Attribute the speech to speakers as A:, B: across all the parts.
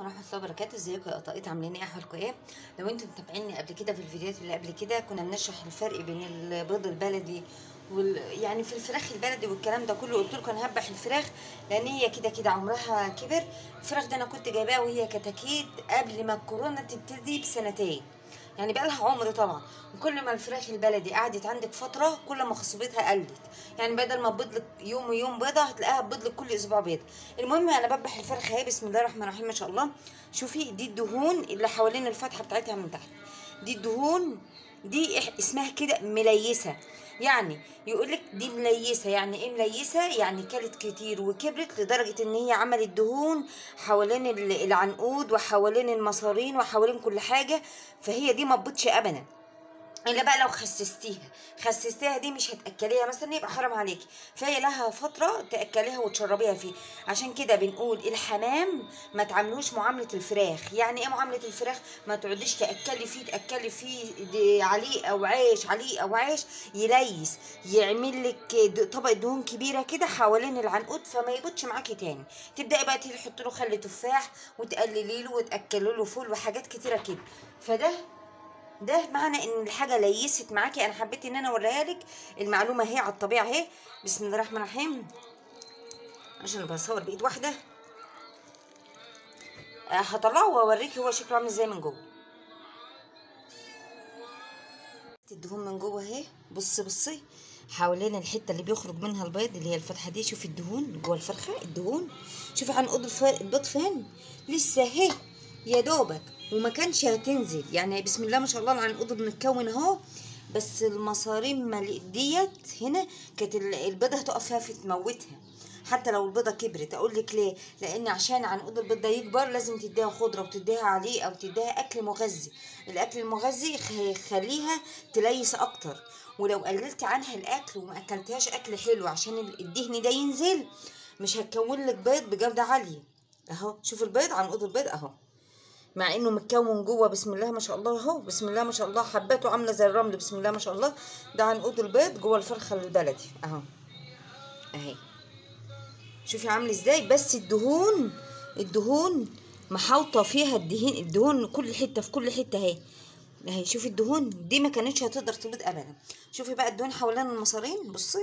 A: ورحمه الله وبركاته ازيكم يا قطاقيط عاملين ايه احوالكم ايه لو انتم متابعيني قبل كده في الفيديوهات اللي قبل كده كنا بنشرح الفرق بين البيض البلدي وال... يعني في الفراخ البلدي والكلام ده كله قلت لكم انا هذبح الفراخ لان هي كده كده عمرها كبر الفراخ ده انا كنت جايباها وهي كتاكيت قبل ما الكورونا تبتدي بسنتين يعني بقى لها عمر طبعا وكل ما الفراخ البلدي قعدت عندك فتره كل ما خصوبتها قلت يعني بدل ما تبيض لك يوم ويوم بيضه هتلاقيها تبيض لك كل اسبوع بيضه المهم انا بذبح الفرخه اهي بسم الله الرحمن الرحيم ما شاء الله شوفي دي الدهون اللي حوالين الفتحه بتاعتها من تحت دي الدهون دي اسمها كده مليسه يعني يقول لك دي مليسه يعني ايه مليسه يعني كلت كتير وكبرت لدرجه ان هي عملت دهون حوالين العنقود وحوالين المصارين وحوالين كل حاجه فهي دي ما تبطش ابدا الا بقى لو خسستيها خسستيها دي مش هتاكليها مثلا يبقى حرام عليكي فهي لها فتره تاكليها وتشربيها فيه عشان كده بنقول الحمام ما تعاملوش معامله الفراخ يعني ايه معامله الفراخ ما تقعديش تاكلي فيه تاكلي فيه عليه او عيش عليه او عيش يليس يعمل لك طبقه دهون كبيره كده حوالين العنقود فما يبطش معاكي تاني تبداي بقى تحطي له خل تفاح وتقللي له وتاكلي له فول وحاجات كتيره كده فده ده معنى ان الحاجه ليست معاكي انا حبيت ان انا اوريها لك المعلومه اهي على الطبيعه اهي بسم الله الرحمن الرحيم عشان بصور بايد واحده هطلعه واوريكي هو شكله عامل ازاي من جوه الدهون من جوه اهي بصي بصي حوالين الحته اللي بيخرج منها البيض اللي هي الفتحه دي شوفي الدهون جوه الفرخه الدهون شوفي عنقود البيض فين لسه اهي يا دوبك وما كانش هتنزل يعني بسم الله ما شاء الله العنقود متكون اهو بس المصارين ديت هنا كانت البيضه هتقف فيها في تموتها حتى لو البيضه كبرت اقول لك ليه لان عشان عنقود البيض ده يكبر لازم تديها خضره وتديها عليه او تديها اكل مغذي الاكل المغذي هيخليها تليس اكتر ولو قللت عنها الاكل وما اكلتهاش اكل حلو عشان الدهن ده ينزل مش هتكون لك بيض بجوده عاليه اهو شوف البيض عنقود البيض اهو مع انه متكون جوه بسم الله ما شاء الله اهو بسم الله ما شاء الله حباته عامله زي الرمل بسم الله ما شاء الله ده عنقود البيض جوه الفرخه البلدي اهو اهي شوفي عامل ازاي بس الدهون الدهون محاوطه فيها الدهين الدهون كل حته في كل حته اهي اهي شوفي الدهون دي ما كانتش هتقدر تبيض ابدا شوفي بقى الدهون حوالين المصارين بصي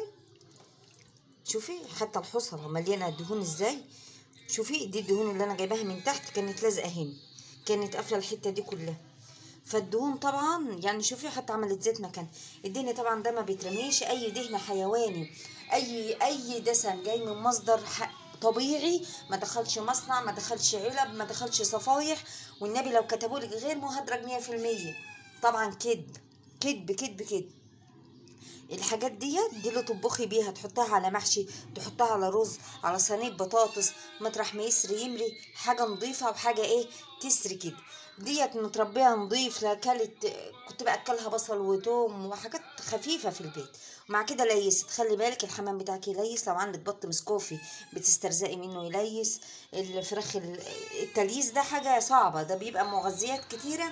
A: شوفي حتى الحصره مليانه دهون ازاي شوفي دي الدهون اللي انا جايباها من تحت كانت لازقه هنا كانت قافله الحته دي كلها فالدهون طبعا يعني شوفي حتى عملت زيت مكان الدهن طبعا ده ما بيترميش اي دهن حيواني اي اي دسم جاي من مصدر طبيعي ما دخلش مصنع ما دخلش علب ما دخلش صفايح والنبي لو كتبوا لك غير مهدرج 100% طبعا كذب كذب كذب كذب الحاجات ديت دي اللي تطبخي بيها تحطها على محشي تحطها على رز على صينيه بطاطس مطرح ما يسري يمري حاجه نظيفه وحاجه ايه تسري كده ديت متربيه نظيف لا كلت كنت باكلها بصل وتوم وحاجات خفيفه في البيت ومع كده ليست خلي بالك الحمام بتاعك يليس لو عندك بط مسكوفي بتسترزقي منه يليس الفراخ التليس ده حاجه صعبه ده بيبقى مغذيات كتيره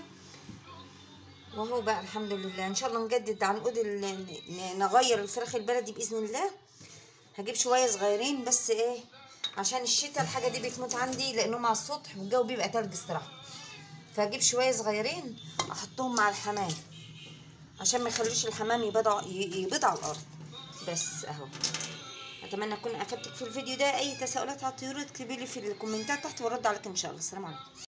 A: وهو بقى الحمد لله ان شاء الله نجدد عنقود نغير الفراخ البلدي باذن الله هجيب شويه صغيرين بس ايه عشان الشتاء الحاجه دي بتموت عندي لانه مع السطح والجو بيبقى تلج الصراحه فهجيب شويه صغيرين احطهم مع الحمام عشان ما يخلوش الحمام يبيض يبيض على الارض بس اهو اتمنى اكون افدتك في الفيديو ده اي تساؤلات على الطيور اكتبي لي في الكومنتات تحت وارد عليك ان شاء الله السلام عليكم